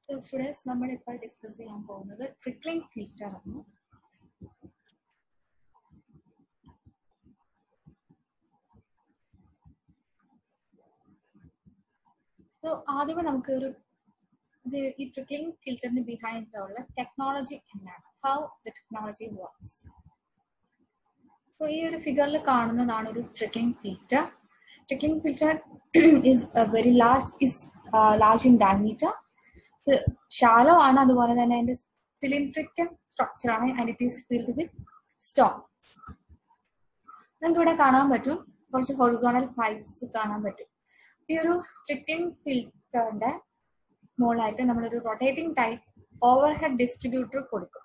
So students നമ്മൾ ഇപ്പോൾ discuss ചെയ്യാൻ പോകുന്നത് ട്രിക്ലിംഗ് ഫിൽറ്റർ ആണ് സോ ആദ്യമേ നമുക്ക് ഒരു ഇത് ഈ ട്രിക്ലിംഗ് ഫിൽറ്ററിന് ബിഹൈൻഡ് ഉള്ള ടെക്നോളജി എന്താണ് how the technology works so ഈ ഒരു ഫിഗറിൽ കാണുന്നതാണ് ഒരു trickling filter trickling filter is very large is large in diameter ഇത് ഷാലോ ആണ് അതുപോലെ തന്നെ അതിന്റെ സിലിണ്ട്രിക്കൽ സ്ട്രക്ചർ ആണ് and it is filled with stone നിങ്ങൾക്ക് ഇവിടെ കാണാൻ പറ്റും കുറച്ച് ഹൊറിസോണൽ പൈപ്സ് കാണാൻ പറ്റും ഈ ഒരു ട്രിക്ലിംഗ് ഫിൽറ്ററിന്റെ മുകളിലായിട്ട് നമ്മളൊരു rotating type over head distributor കൊടുക്കും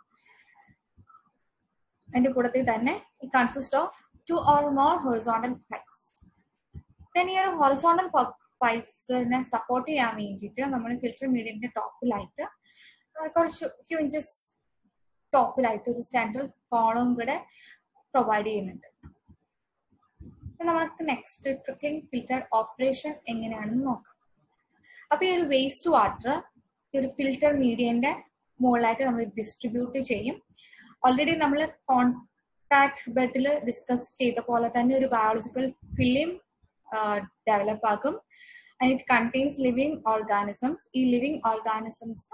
അതിന്റെ കൂട്ടത്തിൽ തന്നെ ഈ consist of two or more horizontal pipes then ഈ ഒരു ഹൊറിസോണ്ടൽ പൈപ്സിനെ സപ്പോർട്ട് ചെയ്യാൻ വേണ്ടിയിട്ട് നമ്മൾ ഫിൽറ്റർ മീഡിയത്തിന്റെ ടോപ്പിലായിട്ട് കുറച്ച് ഫ്യൂ ഇഞ്ചസ് ടോപ്പിലായിട്ട് ഒരു സെൻട്രൽ കോളം കൂടെ പ്രൊവൈഡ് ചെയ്യുന്നുണ്ട് നമുക്ക് നെക്സ്റ്റ് ട്രിക്ലിംഗ് ഫിൽറ്റർ ഓപ്പറേഷൻ എങ്ങനെയാണെന്ന് നോക്കാം അപ്പൊ ഈ ഒരു വേസ്റ്റ് വാട്ടർ ഈ ഒരു ഫിൽറ്റർ മീഡിയന്റെ മുകളിലായിട്ട് നമ്മൾ ഡിസ്ട്രിബ്യൂട്ട് ചെയ്യും ഓൾറെഡി നമ്മൾ കോൺടാക്ട് ബെഡിൽ ഡിസ്കസ് ചെയ്ത പോലെ തന്നെ ഒരു ബയോളജിക്കൽ ഫിലിം ഡെവലപ്പ് ആകും and it contains living organisms ഈ ലിവിങ് ഓർഗാനിസംസ്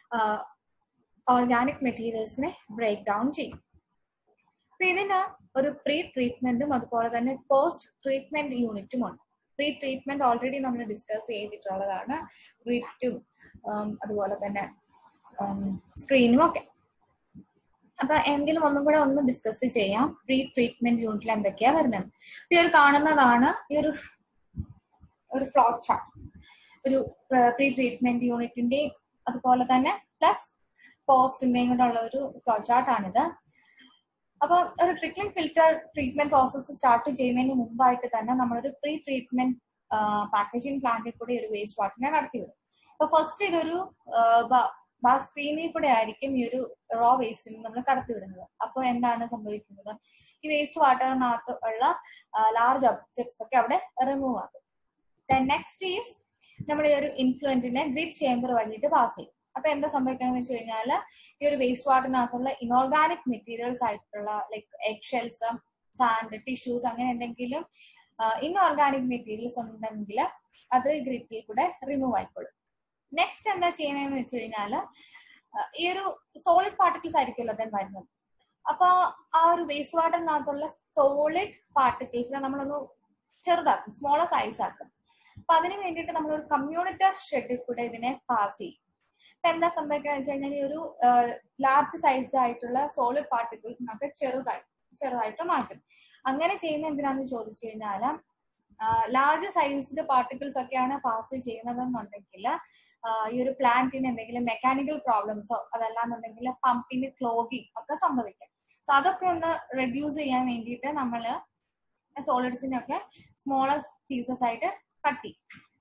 ഓർഗാനിക് മെറ്റീരിയൽസിനെ ബ്രേക്ക് ഡൗൺ ചെയ്യും അപ്പൊ ഇതിന് ഒരു പ്രീ ട്രീറ്റ്മെന്റും അതുപോലെ തന്നെ പോസ്റ്റ് ട്രീറ്റ്മെന്റ് യൂണിറ്റും ഉണ്ട് പ്രീ ട്രീറ്റ്മെന്റ് ഓൾറെഡി നമ്മൾ ഡിസ്കസ് ചെയ്തിട്ടുള്ളതാണ് റിറ്റും അതുപോലെ തന്നെ സ്ക്രീനും ഒക്കെ അപ്പൊ എങ്കിലും ഒന്നും കൂടെ ഒന്ന് ഡിസ്കസ് ചെയ്യാം പ്രീ ട്രീറ്റ്മെന്റ് യൂണിറ്റിൽ എന്തൊക്കെയാ വരുന്നത് ഈ ഒരു കാണുന്നതാണ് ഈ ഒരു ഒരു ഫ്ലോ ചാർട്ട് ഒരു പ്രീ ട്രീറ്റ്മെന്റ് യൂണിറ്റിന്റെ അതുപോലെ തന്നെ പ്ലസ് പോസ്റ്റിന്റെയും കൂടെ ഉള്ള ഒരു ഫ്ലോ ചാർട്ട് ആണിത് അപ്പൊ ഒരു trickling filter treatment process start ചെയ്യുന്നതിന് മുമ്പായിട്ട് തന്നെ നമ്മളൊരു പ്രീ ട്രീറ്റ്മെന്റ് പാക്കേജിംഗ് പ്ലാന്റിൽ കൂടി ഒരു വേസ്റ്റ് വാട്ടറിനെ നടത്തിവിടും അപ്പൊ ഫസ്റ്റ് ഇതൊരു സ്ക്രീനിൽ കൂടെ ആയിരിക്കും ഈ ഒരു റോ വേസ്റ്റിന് നമ്മൾ കടത്തിവിടുന്നത് അപ്പോൾ എന്താണ് സംഭവിക്കുന്നത് ഈ വേസ്റ്റ് വാട്ടറിനകത്ത് ഉള്ള ലാർജ് ഒബ്ജക്ട്സ് ഒക്കെ അവിടെ റിമൂവ് ആകും നെക്സ്റ്റ് ഈസ് നമ്മൾ ഈ ഒരു ഇൻഫ്ലുവൻറ്റിനെ ഗ്രിഡ് ചേംബർ വഴിയിട്ട് പാസ് ചെയ്യും അപ്പൊ എന്താ സംഭവിക്കണമെന്ന് വെച്ച് കഴിഞ്ഞാൽ ഈ ഒരു വേസ്റ്റ് വാട്ടറിനകത്തുള്ള ഇനോർഗാനിക് മെറ്റീരിയൽസ് ആയിട്ടുള്ള like egg shells sand tissues അങ്ങനെ എന്തെങ്കിലും ഇൻഓർഗാനിക് മെറ്റീരിയൽസ് ഉണ്ടെങ്കിൽ അത് ഗ്രിറ്റിൽ കൂടെ റിമൂവ് ആയിക്കോളും നെക്സ്റ്റ് എന്താ ചെയ്യുന്നതെന്ന് വെച്ച് കഴിഞ്ഞാല് ഈ ഒരു സോളിഡ് പാർട്ടിക്കിൾസ് ആയിരിക്കുമല്ലോ അതൻ വരുന്നത് അപ്പൊ ആ ഒരു വേസ്റ്റ് വാട്ടറിനകത്തുള്ള സോളിഡ് പാർട്ടിക്കിൾസിനെ നമ്മളൊന്ന് ചെറുതാക്കും സ്മോളർ സൈസ് ആക്കും അപ്പൊ അതിന് വേണ്ടിയിട്ട് നമ്മൾ ഒരു കമ്മ്യൂണിറ്റർ ഷെഡിൽ കൂടെ ഇതിനെ പാസ് ചെയ്യും അപ്പൊ എന്താ സംഭവിക്കുന്നത് വെച്ച് കഴിഞ്ഞാൽ ഈ ഒരു ലാർജ് സൈസ് ആയിട്ടുള്ള സോളിഡ് പാർട്ടിക്കിൾസിനൊക്കെ ചെറുതായി ചെറുതായിട്ട് മാറ്റും അങ്ങനെ ചെയ്യുന്ന എന്തിനാന്ന് ചോദിച്ചു കഴിഞ്ഞാല് ലാർജ് സൈസ്ഡ് പാർട്ടിക്കിൾസ് ഒക്കെയാണ് പാസ് ചെയ്യുന്നതെന്നുണ്ടെങ്കിൽ ഈ ഒരു പ്ലാന്റിന് എന്തെങ്കിലും മെക്കാനിക്കൽ പ്രോബ്ലംസോ അതല്ലാന്നുണ്ടെങ്കിൽ പമ്പിന് ക്ലോഗിങ് ഒക്കെ സംഭവിക്കാം സോ അതൊക്കെ ഒന്ന് റെഡ്യൂസ് ചെയ്യാൻ വേണ്ടിയിട്ട് നമ്മൾ സോളിഡ്സിനെ ഒക്കെ സ്മോളർ പീസസ് ആയിട്ട് കട്ട് ചെയ്യും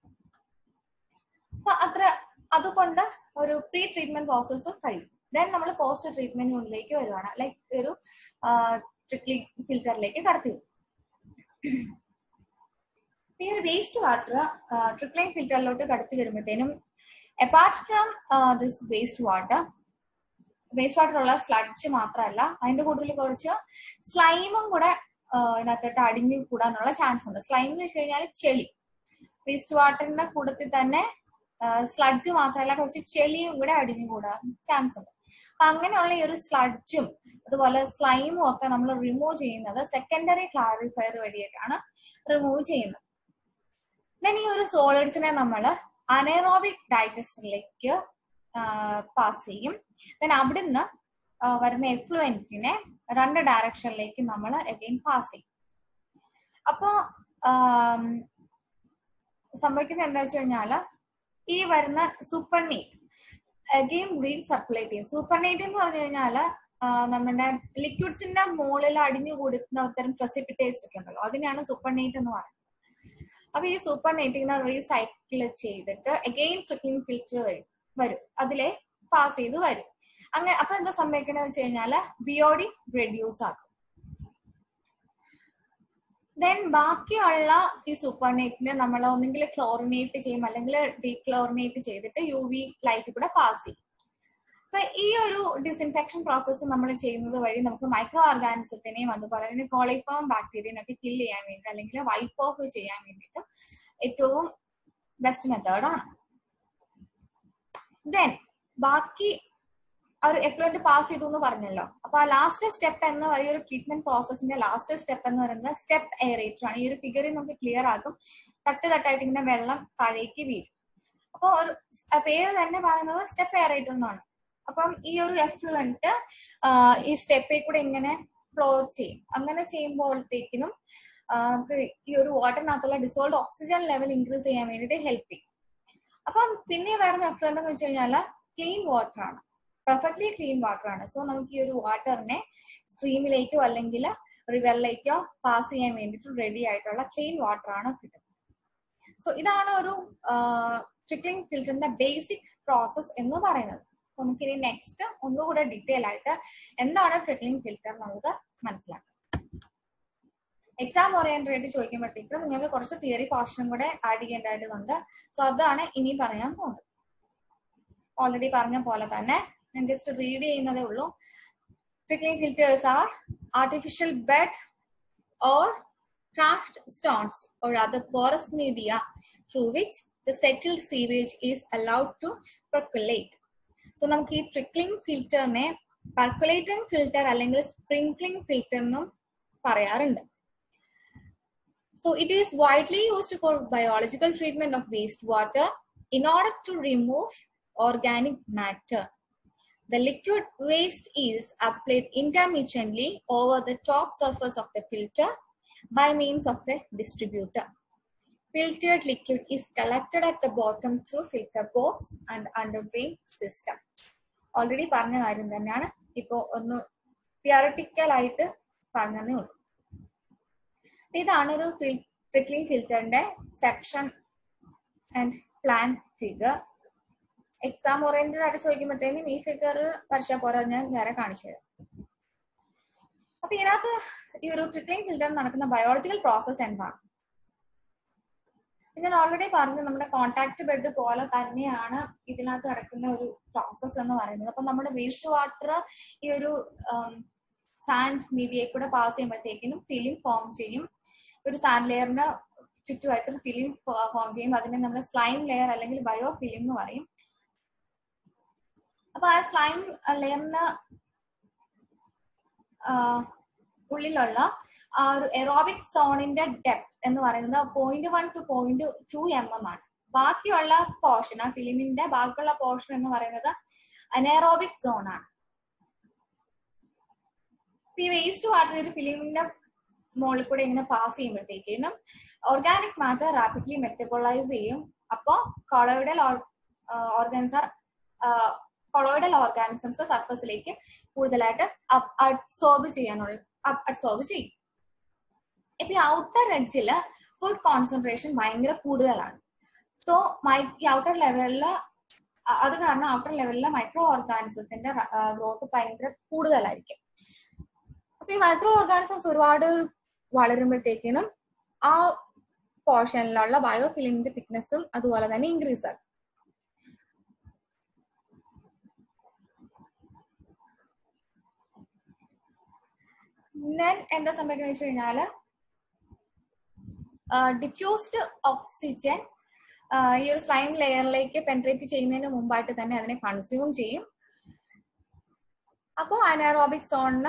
അപ്പൊ അത്ര അതുകൊണ്ട് ഒരു പ്രീ ട്രീറ്റ്മെന്റ് പ്രോസസ്സ് കഴിയും ദെൻ നമ്മൾ പോസ്റ്റ് ട്രീറ്റ്മെന്റ് യൂണിറ്റിലേക്ക് വരുവാണ് ലൈക്ക് ഒരു ട്രിക്ലിംഗ് ഫിൽറ്ററിലേക്ക് കടത്തി വിടും ഈ ഒരു വേസ്റ്റ് വാട്ടർ ട്രിക്ലിംഗ് ഫിൽറ്ററിലോട്ട് കടത്തി വരുമ്പോഴത്തേനും apart from this waste water waste water ഉള്ള സ്ലഡ്ജ് മാത്രമല്ല അതിന്റെ കൂടുതൽ കുറച്ച് സ്ലൈമും കൂടെ ഇതിനകത്തോട്ട് അടിഞ്ഞു കൂടാനുള്ള ചാൻസ് ഉണ്ട് സ്ലൈം എന്ന് വെച്ച് കഴിഞ്ഞാൽ ചെളി വേസ്റ്റ് വാട്ടറിന്റെ കൂട്ടത്തിൽ തന്നെ സ്ലഡ്ജ് മാത്രമല്ല കുറച്ച് ചെളിയും കൂടെ അടിഞ്ഞുകൂടാൻ ചാൻസ് ഉണ്ട് അപ്പൊ അങ്ങനെയുള്ള ഈ ഒരു സ്ലഡ്ജും അതുപോലെ സ്ലൈമും ഒക്കെ നമ്മൾ റിമൂവ് ചെയ്യുന്നത് സെക്കൻഡറി ക്ലാരിഫയർ വഴിയായിട്ടാണ് റിമൂവ് ചെയ്യുന്നത് ദെൻ ഈ ഒരു സോളിഡ്സിനെ നമ്മൾ അനേറോബിക് ഡൈജസ്റ്ററിലേക്ക് പാസ് ചെയ്യും ദെൻ അവിടുന്ന് വരുന്ന എഫ്ലുവൻറ്റിനെ രണ്ട് ഡയറക്ഷനിലേക്ക് നമ്മൾ അഗെയിൻ പാസ് ചെയ്യും അപ്പോ സംഭവിക്കുന്നത് എന്താ വെച്ച് കഴിഞ്ഞാല് ഈ വരുന്ന സൂപ്പർനേറ്റ് അഗെയിൻ റീഡ് സർക്കുലേറ്റ് ചെയ്യും സൂപ്പർനേറ്റ് എന്ന് പറഞ്ഞു കഴിഞ്ഞാല് നമ്മുടെ ലിക്വിഡ്സിന്റെ മുകളിൽ അടിഞ്ഞു കൊടുക്കുന്ന തരം പ്രസിപ്പിറ്റേറ്റ്സ് ഒക്കെ ഉണ്ടല്ലോ അതിനെയാണ് സൂപ്പർനേറ്റ് എന്ന് പറയുന്നത് അപ്പൊ ഈ സൂപ്പർനേറ്റ് ഇങ്ങനെ റീസൈക്കിൾ ചെയ്തിട്ട് അഗെയിൻ ട്രിക്ലിംഗ് ഫിൽറ്റർ വരും വരും അതിലെ പാസ് ചെയ്ത് വരും അങ്ങനെ അപ്പൊ എന്താ സംഭവിക്കണമെന്ന് വെച്ച് കഴിഞ്ഞാല് ബിയോഡി റെഡ്യൂസ് ആക്കും ദെൻ ബാക്കിയുള്ള ഈ സൂപ്പർനേറ്റിനെ നമ്മൾ ഒന്നെങ്കിൽ ക്ലോറിനേറ്റ് ചെയ്യും അല്ലെങ്കിൽ ഡീക്ലോറിനേറ്റ് ചെയ്തിട്ട് യു വി ലൈറ്റ് കൂടെ പാസ് ചെയ്യും അപ്പൊ ഈ ഒരു ഡിസിൻഫെക്ഷൻ പ്രോസസ്സ് നമ്മൾ ചെയ്യുന്നത് വഴി നമുക്ക് മൈക്രോ ഓർഗാനിസത്തിനെയും അതുപോലെ തന്നെ കോളിഫോം ബാക്ടീരിയനെ ഒക്കെ കിൽ ചെയ്യാൻ വേണ്ടി അല്ലെങ്കിൽ വൈപ്പ് ഓഫ് ചെയ്യാൻ വേണ്ടിയിട്ട് ഏറ്റവും ബെസ്റ്റ് മെത്തേഡാണ് ദെൻ ബാക്കി ഒരു എഫ്ലുവന്റ് പാസ് ചെയ്തു എന്ന് പറഞ്ഞല്ലോ അപ്പൊ ആ ലാസ്റ്റ് സ്റ്റെപ്പ് എന്ന് പറയുന്ന ഒരു ട്രീറ്റ്മെന്റ് പ്രോസസ്സിന്റെ ലാസ്റ്റ് സ്റ്റെപ്പ് എന്ന് പറയുന്നത് സ്റ്റെപ്പ് എയറേറ്റർ ആണ് ഈ ഒരു ഫിഗറിൽ നമുക്ക് ക്ലിയർ ആകും തട്ട് തട്ടായിട്ട് ഇങ്ങനെ വെള്ളം താഴേക്ക് വീഴും അപ്പൊ ഒരു പേര് തന്നെ പറയുന്നത് സ്റ്റെപ്പ് എയറേറ്റർ എന്നാണ് അപ്പം ഈ ഒരു എഫ്ലുവന്റ് ഈ സ്റ്റെപ്പിൽ കൂടെ ഇങ്ങനെ ഫ്ലോ ചെയ്യും അങ്ങനെ ചെയ്യുമ്പോഴത്തേക്കിനും നമുക്ക് ഈ ഒരു വാട്ടറിനകത്തുള്ള ഡിസോൾവ് ഓക്സിജൻ ലെവൽ ഇൻക്രീസ് ചെയ്യാൻ വേണ്ടിയിട്ട് ഹെൽപ്പ് ചെയ്യും അപ്പം പിന്നെ വരുന്ന എഫ്ലുവന്റ് എന്ന് വെച്ച് കഴിഞ്ഞാൽ ക്ലീൻ വാട്ടർ ആണ് പെർഫെക്റ്റ്ലി ക്ലീൻ വാട്ടർ ആണ് സോ നമുക്ക് ഈ ഒരു വാട്ടറിനെ സ്ട്രീമിലേക്കോ അല്ലെങ്കിൽ റിവറിലേക്കോ പാസ് ചെയ്യാൻ വേണ്ടിയിട്ട് റെഡി ആയിട്ടുള്ള ക്ലീൻ വാട്ടർ ആണ് കിട്ടുന്നത് സോ ഇതാണ് ഒരു ട്രിക്ലിംഗ് ഫിൽറ്ററിന്റെ ബേസിക് പ്രോസസ് എന്ന് പറയുന്നത് നമുക്കിനി നെക്സ്റ്റ് ഒന്നുകൂടെ ഡീറ്റെയിൽ ആയിട്ട് എന്താണ് ട്രിക്ലിംഗ് ഫിൽറ്റർ നമുക്ക് മനസ്സിലാക്കാം എക്സാം ഓറിയന്റഡ് ആയിട്ട് ചോദിക്കുമ്പോഴത്തേക്കും നിങ്ങൾക്ക് കുറച്ച് തിയറി പോർഷനും കൂടെ ആഡ് ചെയ്യേണ്ടതായിട്ടുണ്ട് സോ അതാണ് ഇനി പറയാൻ പോകുന്നത് ഓൾറെഡി പറഞ്ഞ പോലെ തന്നെ ഞാൻ ജസ്റ്റ് റീഡ് ചെയ്യുന്നതേ ഉള്ളൂ trickling filters are artificial bed or cracked stones or other porous media through which the settled sewage is allowed to percolate. So നമുക്ക് ഈ ട്രിക്ലിംഗ് ഫിൽറ്ററിനെ പെർക്കുലേറ്റിംഗ് ഫിൽറ്റർ അല്ലെങ്കിൽ സ്പ്രിംക്ലിംഗ് ഫിൽറ്റർ എന്നും പറയാറുണ്ട് so it is widely used for biological treatment of waste water in order to remove organic matter The liquid waste is applied intermittently over the top surface of the filter by means of the distributor. Filtered liquid is collected at the bottom through filter box and under drain system. Already പറഞ്ഞ കാര്യം തന്നെയാണ് ഇപ്പോ ഒന്ന് theoretical ആയിട്ട് പറഞ്ഞതേ ഉള്ളൂ ഇതാണ് ഒരു ട്രിക്ലിംഗ് ഫിൽറ്ററിന്റെ section and plan figure exam oriented ആയിട്ട് ചോദിക്കുമ്പോഴത്തേനും ഈ ഫിഗർ വരച്ചാൽ പോരാ ഞാൻ വേറെ കാണിച്ചു തരാം അപ്പൊ ഇതിനകത്ത് ഈ ഒരു ട്രിക്ലിംഗ് ഫിൽറ്റർ നടക്കുന്ന ബയോളജിക്കൽ പ്രോസസ് എന്താണ് ഞാൻ ഓൾറെഡി പറഞ്ഞു നമ്മുടെ കോണ്ടാക്ട് ബെഡ് പോലെ തന്നെയാണ് ഇതിനകത്ത് നടക്കുന്ന ഒരു പ്രോസസ് എന്ന് പറയുന്നത് അപ്പൊ നമ്മുടെ വേസ്റ്റ് വാട്ടർ ഈ ഒരു സാൻഡ് മീഡിയയിൽ കൂടെ പാസ് ചെയ്യുമ്പോഴത്തേക്കിനും ഫിലിം ഫോം ചെയ്യും ഒരു സാൻഡ് ലെയറിന് ചുറ്റുമായിട്ട് ഒരു ഫിലിം ഫോം ചെയ്യും അതിനെ നമ്മൾ സ്ലൈം ലെയർ അല്ലെങ്കിൽ ബയോ ഫിലിം എന്ന് പറയും അപ്പൊ ആ സ്ലൈം ലെയറിന് ഉള്ളിലുള്ള ആ ഒരു എറോബിക് സോണിന്റെ ഡെപ്ത് എന്ന് പറയുന്നത് point one two point two M M ആണ് ബാക്കിയുള്ള പോർഷൻ ആ ഫിലിമിന്റെ ബാക്കിയുള്ള പോർഷൻ എന്ന് പറയുന്നത് അനേറോബിക് സോൺ ആണ് ഈ വേസ്റ്റ് വാട്ടർ ഒരു ഫിലിമിന്റെ മുകളിൽ കൂടെ ഇങ്ങനെ പാസ് ചെയ്യുമ്പോഴത്തേക്കും ഓർഗാനിക് മാറ്റർ റാപ്പിഡ്ലി മെറ്റബോളൈസ് ചെയ്യും അപ്പോ കൊളോയിഡൽ ഓർഗാനിസർ കൊളോയിഡൽ ഓർഗാനിസംസ് സർഫസിലേക്ക് കൂടുതലായിട്ട് അബ്സോർബ് ചെയ്യാനുള്ള അബ്സോർബ് ചെയ്യും ഇപ്പൊ ഈ ഔട്ടർ എഡ്ജില് ഫുഡ് കോൺസെൻട്രേഷൻ ഭയങ്കര കൂടുതലാണ് സോ മൈ ഈ ഔട്ടർ ലെവലില് അത് കാരണം ഔട്ടർ ലെവലിലെ മൈക്രോ ഓർഗാനിസത്തിന്റെ ഗ്രോത്ത് ഭയങ്കര കൂടുതലായിരിക്കും അപ്പൊ ഈ മൈക്രോ ഓർഗാനിസംസ് ഒരുപാട് വളരുമ്പോഴത്തേക്കിനും ആ പോർഷനിലുള്ള ബയോഫിലിമിന്റെ തിക്നെസ്സും അതുപോലെ തന്നെ ഇൻക്രീസ് ആകും ദെൻ എന്താ സംഭവിക്കുന്നത് വെച്ച് കഴിഞ്ഞാല് ഡിഫ്യൂസ്ഡ് ഓക്സിജൻ ഈ ഒരു സ്ലൈം ലെയറിലേക്ക് പെൻട്രേറ്റ് ചെയ്യുന്നതിന് മുമ്പായിട്ട് തന്നെ അതിനെ കൺസ്യൂം ചെയ്യും അപ്പോൾ അനാറോബിക് സോണിന്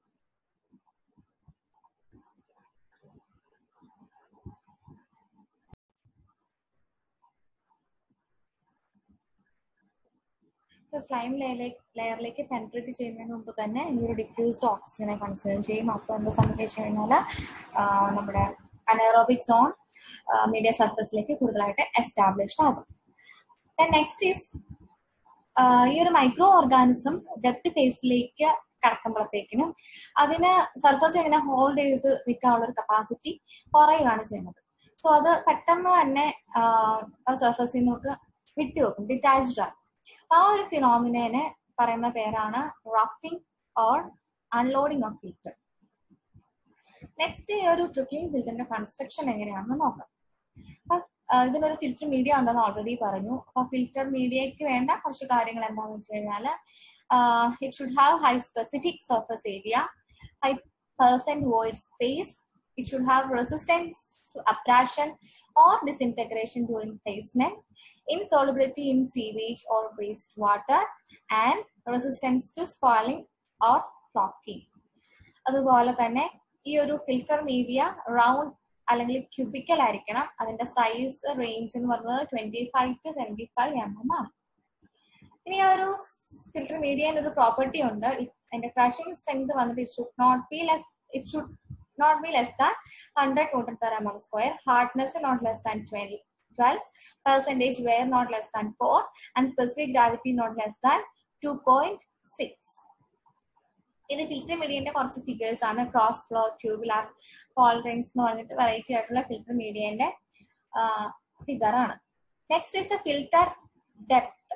സ്ലൈം ലെയറിലേക്ക് പെൻട്രേറ്റ് ചെയ്യുന്നതിന് മുമ്പ് തന്നെ ഈ ഒരു ഡിഫ്യൂസ്ഡ് ഓക്സിജനെ കൺസ്യൂം ചെയ്യും അപ്പോൾ എന്താ സംഭവിച്ചു കഴിഞ്ഞാൽ നമ്മുടെ അനറോബിക് സോൺ മീഡിയ സർഫസിലേക്ക് കൂടുതലായിട്ട് എസ്റ്റാബ്ലിഷ്ഡ് ആകും നെക്സ്റ്റ് ഈസ് ഈ ഒരു മൈക്രോ ഓർഗാനിസം ഡെപ്ത് ഫേസിലേക്ക് കടക്കുമ്പോഴത്തേക്കിനും അതിന് സർഫസ് എങ്ങനെ ഹോൾഡ് ചെയ്ത് നിൽക്കാനുള്ള ഒരു കപ്പാസിറ്റി കുറയുകയാണ് ചെയ്യുന്നത് സോ അത് പെട്ടെന്ന് തന്നെ സർഫസിൽ നിന്നൊക്കെ വിട്ടുവെക്കും ഡിറ്റാച്ച്ഡ് ആകും ആ ഒരു ഫിനോമിനെ പറയുന്ന പേരാണ് roughing or unloading of filter next ഈ ഒരു ട്രിപ്ലിംഗ് ഫിൽറ്ററിന്റെ കൺസ്ട്രക്ഷൻ എങ്ങനെയാണെന്ന് നോക്കാം അപ്പൊ ഇതിനൊരു ഫിൽറ്റർ മീഡിയ ഉണ്ടെന്ന് ഓൾറെഡി പറഞ്ഞു അപ്പൊ ഫിൽറ്റർ മീഡിയക്ക് വേണ്ട കുറച്ച് കാര്യങ്ങൾ എന്താണെന്ന് വെച്ച് കഴിഞ്ഞാൽ it should have high specific surface area high percent void space it should have resistance to abrasion or disintegration during placement, insolubility in sewage or wastewater, and resistance to spoiling or clogging. അതുപോലെ തന്നെ ഈ ഒരു filter media round അല്ലെങ്കിൽ cubical ആയിരിക്കണം അതിന്റെ size range എന്ന് പറയുന്നത് twenty five to seventy five M M ആണ് ഇനി ആ ഒരു ഫിൽറ്റർ മീഡിയന്റെ ഒരു പ്രോപ്പർട്ടി ഉണ്ട് അതിന്റെ ക്രഷിംഗ് സ്ട്രെങ്ത് വന്നിട്ട് it should not be less it should not be less than 100 Newton per mm square, hardness not less than 20, 12, percentage wear not less than 4, and specific gravity not less than 2.6. ഇത് filter മീഡിയന്റെ കുറച്ച് figures ആണ് cross flow tubular പോളറിങ്സ് എന്ന് പറഞ്ഞിട്ട് variety ആയിട്ടുള്ള filter മീഡിയന്റെ figure ആണ് next is a filter depth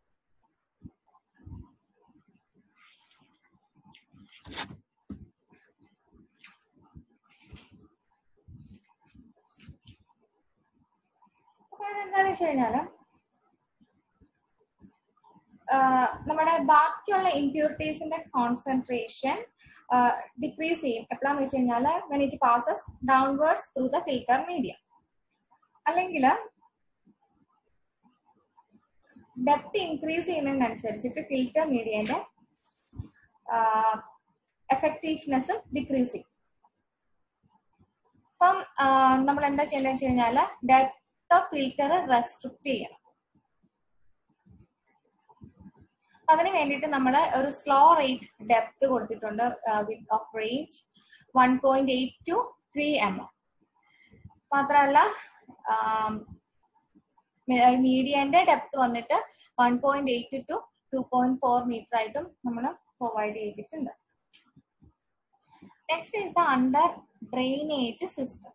അതെന്താന്ന് വെച്ച് കഴിഞ്ഞാല് നമ്മുടെ ബാക്കിയുള്ള ഇംപ്യൂരിറ്റീസിന്റെ കോൺസെൻട്രേഷൻ ഡിക്രീസ് ചെയ്യും എപ്പോഴാന്ന് വെച്ച് കഴിഞ്ഞാൽ when it passes downwards through the filter media അല്ലെങ്കിൽ ഡെപ്ത് ഇൻക്രീസ് ചെയ്യുന്നതിനനുസരിച്ചിട്ട് ഫിൽറ്റർ മീഡിയന്റെ എഫക്റ്റീവ്നെസ് ഡിക്രീസ് ചെയ്യും അപ്പം നമ്മൾ എന്താ ചെയ്യുന്നത് വെച്ച് കഴിഞ്ഞാല് ഡെപ്ത് ഓഫ് ഫിൽറ്റർ റെസ്ട്രിക്ട് ചെയ്യണം അതിന് വേണ്ടിയിട്ട് നമ്മൾ ഒരു സ്ലോ റേറ്റ് ഡെപ്ത് കൊടുത്തിട്ടുണ്ട് with of range one point eight to three M M മാത്രമല്ല മീഡിയന്റെ ഡെപ്ത് വന്നിട്ട് one point eight to to point four metre ആയിട്ടും നമ്മൾ പ്രൊവൈഡ് ചെയ്തിട്ടുണ്ട് next is the under drainage system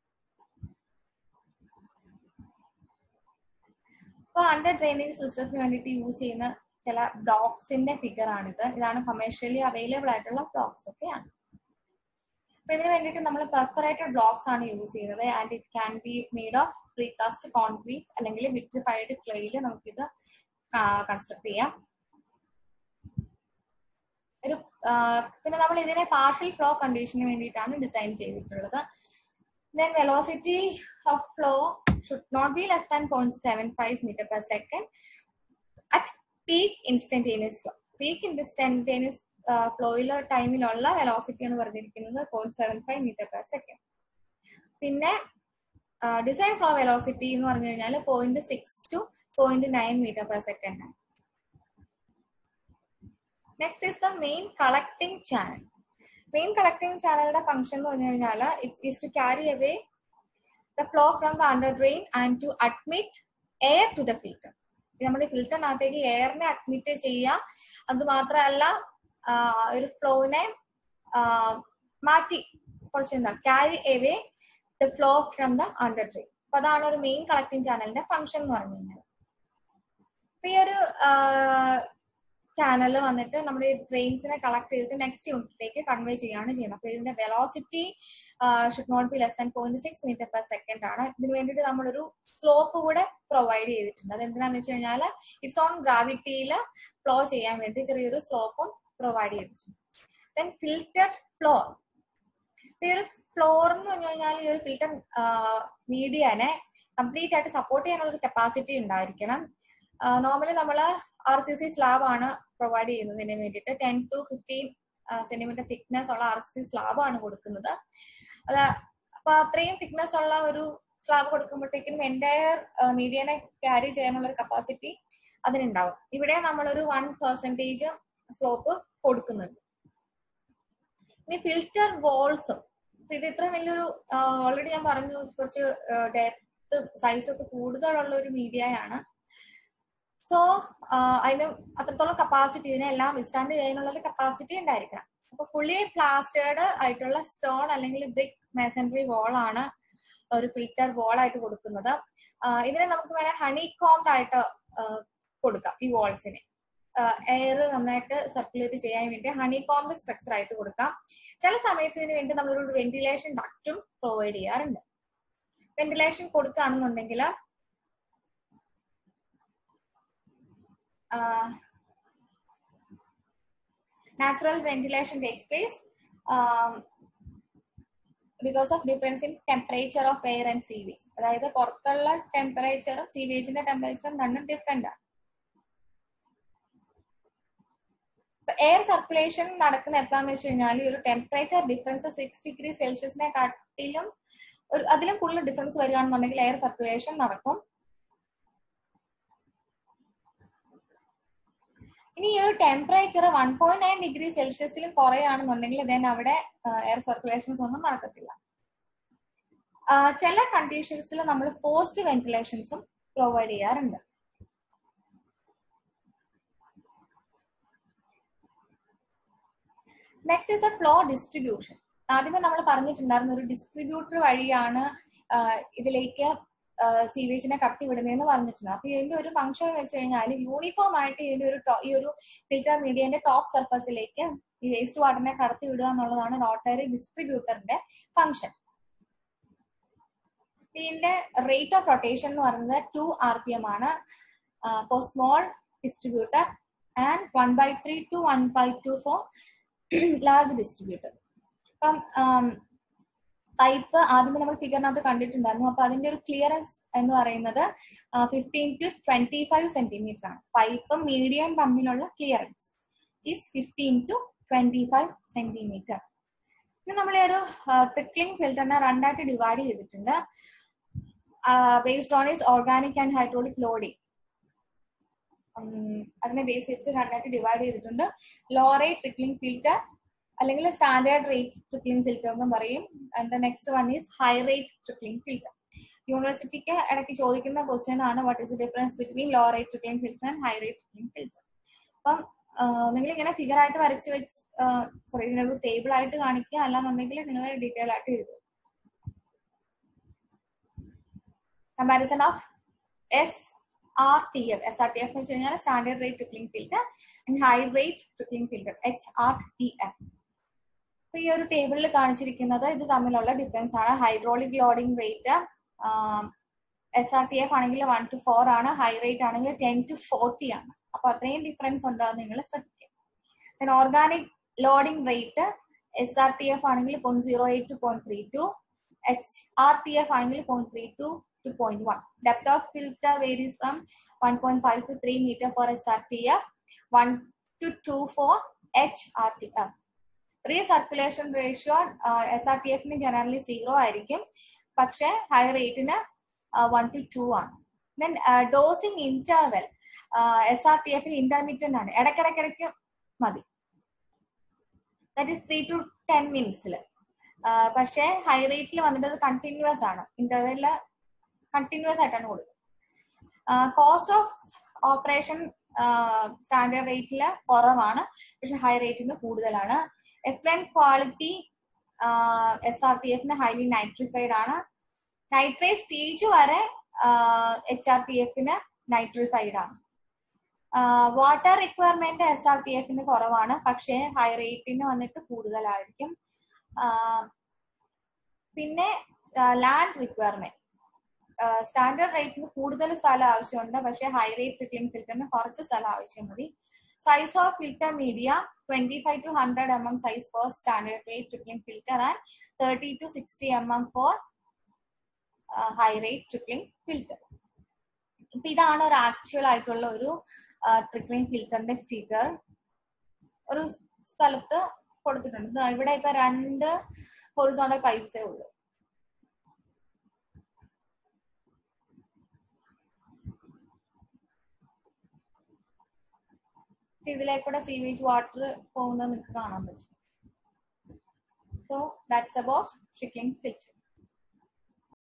അപ്പൊ അണ്ടർ ഡ്രെയിനേജ് സിസ്റ്റത്തിന് വേണ്ടിയിട്ട് യൂസ് ചെയ്യുന്ന ചില ബ്ലോക്സിന്റെ ഫിഗർ ആണിത് ഇതാണ് കൊമേഴ്ഷ്യലി അവൈലബിൾ ആയിട്ടുള്ള ബ്ലോക്സ് ഒക്കെയാണ് അപ്പൊ ഇതിന് വേണ്ടിയിട്ട് നമ്മൾ പെർഫറേറ്റഡ് ബ്ലോക്സ് ആണ് യൂസ് ചെയ്യുന്നത് and it can be made of precast concrete അല്ലെങ്കിൽ വിട്രിഫൈഡ് ക്ലേയിൽ നമുക്കിത് കൺസ്ട്രക്ട് ചെയ്യാം ഒരു പിന്നെ നമ്മൾ ഇതിനെ പാർഷ്യൽ ഫ്ലോ കണ്ടീഷന് വേണ്ടിയിട്ടാണ് ഡിസൈൻ ചെയ്തിട്ടുള്ളത് then velocity of flow should not be less than 0.75 meter per second at peak instantaneous flow. Peak instantaneous ഫ്ലോയിൽ ടൈമിലുള്ള വെലോസിറ്റി എന്ന് പറഞ്ഞിരിക്കുന്നത് point seven five metre per second പിന്നെ ഡിസൈൻ ഫ്ലോ വെലോസിറ്റി എന്ന് പറഞ്ഞു കഴിഞ്ഞാൽ point six to point nine metre per second ആണ് next is the main collecting channel main collecting ചാനലിന്റെ function എന്ന് പറഞ്ഞു കഴിഞ്ഞാൽ it's is to carry away the flow from the under drain and to admit air to the filter നമ്മുടെ ഫിൽറ്ററിനകത്തേക്ക് എയറിനെ admit ചെയ്യുക അത് മാത്രമല്ല ഒരു ഫ്ലോനെ മാറ്റി കുറച്ച് എന്താ carry away the flow from the under drain അപ്പൊ അതാണ് ഒരു മെയിൻ കളക്ടിങ് ചാനലിന്റെ ഫംഗ്ഷൻ എന്ന് പറഞ്ഞു കഴിഞ്ഞാൽ അപ്പൊ ഈ ഒരു ചാനൽ വന്നിട്ട് നമ്മുടെ ട്രെയിൻസിനെ കളക്ട് ചെയ്തിട്ട് നെക്സ്റ്റ് യൂണിറ്റിലേക്ക് കൺവേ ചെയ്യുകയാണ് ചെയ്യുന്നത് അപ്പൊ ഇതിന്റെ velocity should not be less than point six metre per second ആണ് ഇതിന് വേണ്ടിയിട്ട് നമ്മളൊരു സ്ലോപ്പ് കൂടെ പ്രൊവൈഡ് ചെയ്തിട്ടുണ്ട് അത് എന്തിനാന്ന് വെച്ച് കഴിഞ്ഞാൽ ഇറ്റ്സ് ഓൺ ഗ്രാവിറ്റിയിൽ ഫ്ലോ ചെയ്യാൻ വേണ്ടി ചെറിയൊരു സ്ലോപ്പും പ്രൊവൈഡ് ചെയ്തിട്ടുണ്ട് ദെൻ ഫിൽറ്റർ ഫ്ലോർ ഈ ഒരു ഫ്ലോർ എന്ന് പറഞ്ഞു കഴിഞ്ഞാൽ ഈ ഒരു ഫിൽറ്റർ മീഡിയനെ കംപ്ലീറ്റ് ആയിട്ട് സപ്പോർട്ട് ചെയ്യാനുള്ള ഒരു കപ്പാസിറ്റി ഉണ്ടായിരിക്കണം നോർമലി നമ്മൾ ആർ സി സി സ്ലാബ് ആണ് പ്രൊവൈഡ് ചെയ്യുന്നതിന് വേണ്ടിയിട്ട് ten to fifteen centimetre thickness ഉള്ള ആർ സി സ്ലാബ് ആണ് കൊടുക്കുന്നത് അത് അപ്പൊ അത്രയും തിക്നെസ് ഉള്ള ഒരു സ്ലാബ് കൊടുക്കുമ്പോഴത്തേക്കും എൻറ്റയർ മീഡിയനെ ക്യാരി ചെയ്യാനുള്ള ഒരു കപ്പാസിറ്റി അതിനുണ്ടാവും ഇവിടെ നമ്മളൊരു വൺ പെർസെൻറ്റേജ് സ്ലോപ്പ് കൊടുക്കുന്നുണ്ട് ഇനി ഫിൽറ്റർ വോൾസ് ഇത് ഇത്ര വലിയൊരു ഓൾറെഡി ഞാൻ പറഞ്ഞു കുറച്ച് ഡെപ്ത് സൈസ് ഒക്കെ കൂടുതലുള്ള ഒരു മീഡിയയാണ് സോ അതിന് അത്രത്തോളം കപ്പാസിറ്റി ഇതിനെല്ലാം വിസ്റ്റാൻഡ് ചെയ്യാനുള്ള ഒരു കപ്പാസിറ്റി ഉണ്ടായിരിക്കണം അപ്പൊ ഫുള്ളി പ്ലാസ്റ്റേർഡ് ആയിട്ടുള്ള സ്റ്റോൺ അല്ലെങ്കിൽ ബ്രിക്ക് മെസൻട്രി വോൾ ആണ് ഒരു ഫിൽറ്റർ വോൾ ആയിട്ട് കൊടുക്കുന്നത് ഇതിനെ നമുക്ക് വേണേൽ ഹണി കോംഡ് ആയിട്ട് കൊടുക്കാം ഈ വോൾസിനെ എയർ നന്നായിട്ട് സർക്കുലേറ്റ് ചെയ്യാൻ വേണ്ടി ഹണി കോംബ് സ്ട്രക്ചർ ആയിട്ട് കൊടുക്കാം ചില സമയത്ത് ഇതിന് വേണ്ടി നമ്മളൊരു വെന്റിലേഷൻ ഡക്റ്റും പ്രൊവൈഡ് ചെയ്യാറുണ്ട് വെന്റിലേഷൻ കൊടുക്കുകയാണെന്നുണ്ടെങ്കിൽ natural ventilation takes place um, because of difference in temperature of air and sewage അതായത് പുറത്തുള്ള ടെമ്പറേച്ചറും സീവേജിന്റെ ടെമ്പറേച്ചറും രണ്ടും ഡിഫറെന്റ് ആണ് എയർ സർക്കുലേഷൻ നടക്കുന്ന എപ്പോഴാന്ന് വെച്ച് കഴിഞ്ഞാൽ ഈ ഒരു ടെമ്പറേച്ചർ ഡിഫറൻസ് സിക്സ് ഡിഗ്രി സെൽഷ്യസിനെ കാട്ടിലും ഒരു അതിലും കൂടുതൽ ഡിഫറൻസ് വരികയാണെന്നുണ്ടെങ്കിൽ എയർ സർക്കുലേഷൻ നടക്കും ഇനി ഈ ഒരു temperature one point nine degree സെൽഷ്യസിലും കുറയുകയാണെന്നുണ്ടെങ്കിൽ ദെൻ അവിടെ എയർ സർക്കുലേഷൻസ് ഒന്നും നടക്കത്തില്ല ചില കണ്ടീഷൻസിൽ നമ്മൾ ഫോസ്റ്റ് വെന്റിലേഷൻസും പ്രൊവൈഡ് ചെയ്യാറുണ്ട് next is a flow distribution ആദ്യമേ നമ്മൾ പറഞ്ഞിട്ടുണ്ടായിരുന്ന ഒരു ഡിസ്ട്രിബ്യൂട്ടർ വഴിയാണ് ഇതിലേക്ക് സീവേജിനെ കടത്തി വിടുന്നതെന്ന് പറഞ്ഞിട്ടുണ്ട് അപ്പൊ ഇതിന്റെ ഒരു ഫംഗ്ഷൻ എന്ന് വെച്ച് കഴിഞ്ഞാൽ യൂണിഫോം ആയിട്ട് ഇതിന്റെ ഒരു ഈ ഒരു ഫിൽറ്റർ മീഡിയന്റെ ടോപ്പ് സർഫസിലേക്ക് ഈ വേസ്റ്റ് വാട്ടറിനെ കടത്തി വിടുക എന്നുള്ളതാണ് റോട്ടറി ഡിസ്ട്രിബ്യൂട്ടറിന്റെ ഫംഗ്ഷൻ ഇതിന്റെ റേറ്റ് ഓഫ് റൊട്ടേഷൻ എന്ന് പറയുന്നത് ടു ആർ പി എം ആണ് for small distributor and one by three to one by two for large distributor അപ്പം പൈപ്പ് ആദ്യമേ നമ്മൾ ഫിഗറിനകത്ത് കണ്ടിട്ടുണ്ടായിരുന്നു അപ്പൊ അതിന്റെ ഒരു ക്ലിയറൻസ് എന്ന് പറയുന്നത് fifteen to twenty five centimetre ആണ് പൈപ്പും മീഡിയം തമ്മിലുള്ള clearance is fifteen to twenty five centimetre ഇനി നമ്മൾ ഈ ഒരു ട്രിക്ലിംഗ് ഫിൽറ്ററിനെ രണ്ടായിട്ട് ഡിവൈഡ് ചെയ്തിട്ടുണ്ട് based on is organic and hydraulic loading അതിനെ ബേസ് ചെയ്തിട്ട് രണ്ടായിട്ട് ഡിവൈഡ് ചെയ്തിട്ടുണ്ട് ലോ റേറ്റ് ട്രിക്ലിംഗ് ഫിൽറ്റർ അല്ലെങ്കിൽ സ്റ്റാൻഡേർഡ് റേറ്റ് ട്രിക്ലിംഗ് ഫിൽറ്റർ എന്ന് പറയും and the one is high rate trickling filter യൂണിവേഴ്സിറ്റിക്ക് ഇടയ്ക്ക് ചോദിക്കുന്ന ക്വസ്റ്റ്യൻ ആണ് what is the difference between low rate trickling filter and high rate trickling filter അപ്പം നിങ്ങൾ ഇങ്ങനെ ഫിഗർ ആയിട്ട് വരച്ച് വെച്ച് സോറി ഇതിനൊരു ടേബിൾ ആയിട്ട് കാണിക്കുക അല്ലാന്നുണ്ടെങ്കിൽ നിങ്ങൾ ഡീറ്റെയിൽ ആയിട്ട് എഴുതുക comparison of S R T F S R T F എന്ന് വെച്ച് കഴിഞ്ഞാൽ standard rate trickling filter and high rate trickling filter H R T F അപ്പൊ ഈ ഒരു ടേബിളിൽ കാണിച്ചിരിക്കുന്നത് ഇത് തമ്മിലുള്ള ഡിഫറൻസ് ആണ് hydraulic loading rate S R T F ആണെങ്കിൽ വൺ ടു ഫോർ ആണ് ഹൈ റേറ്റ് ആണെങ്കിൽ ടെൻ ടു ഫോർട്ടി ആണ് അപ്പൊ അത്രയും ഡിഫറൻസ് ഉണ്ടാകും നിങ്ങൾ ശ്രദ്ധിക്കുക organic loading rate S R T F ആണെങ്കിൽ point zero eight to point three two H R T F ആണെങ്കിൽ point three two to point one depth of filter varies from one point five to three metre for S R T F one to two for H R T F recirculation ratio S R T എഫിന് generally zero ആയിരിക്കും പക്ഷെ high റേറ്റിന് one to two ആണ് then dosing interval S R T എഫിന് intermittent ആണ് ഇടയ്ക്കിടയ്ക്കിടയ്ക്ക് മതി that is three to ten മിനിറ്റ്സിൽ പക്ഷേ ഹൈ റേറ്റിൽ വന്നിട്ട് അത് കണ്ടിന്യൂസ് ആണ് ഇന്റർവെല് കണ്ടിന്യൂസ് ആയിട്ടാണ് കൊടുക്കുന്നത് കോസ്റ്റ് ഓഫ് ഓപ്പറേഷൻ സ്റ്റാൻഡേർഡ് റേറ്റിൽ കുറവാണ് പക്ഷെ ഹൈ റേറ്റിന് കൂടുതലാണ് effluent quality S R T എഫിന് ഹൈലി നൈട്രിഫൈഡ് ആണ് നൈട്രേറ്റ് സ്റ്റേജ് വരെ എച്ച് ആർ ടി എഫിന് നൈട്രിഫൈഡ് ആണ് water requirement S R T എഫിന് കുറവാണ് പക്ഷേ ഹൈ റേറ്റിന് വന്നിട്ട് കൂടുതലായിരിക്കും പിന്നെ ലാൻഡ് റിക്വയർമെന്റ് സ്റ്റാൻഡേർഡ് റേറ്റിന് കൂടുതൽ സ്ഥലം ആവശ്യമുണ്ട് പക്ഷേ ഹൈ റേറ്റ് ട്രിക്ലിംഗ് ഫിൽറ്ററിന് കുറച്ച് സ്ഥലം ആവശ്യം മതി size of filter media twenty five to hundred M M size for standard rate trickling filter and thirty to sixty M M for high rate trickling filter ഇപ്പൊ ഇതാണ് ഒരു ആക്ച്വൽ ആയിട്ടുള്ള ഒരു trickling ഫിൽറ്ററിന്റെ ഫിഗർ ഒരു സ്ഥലത്ത് കൊടുത്തിട്ടുണ്ട് ഇവിടെ ഇപ്പൊ രണ്ട് ഹൊറിസോണ്ടൽ പൈപ്സേ ഉള്ളൂ ഇതിലേക്കൂടെ സീവേജ് വാട്ടർ പോകുന്നത് നിങ്ങൾക്ക് കാണാൻ പറ്റും so that's about trickling filter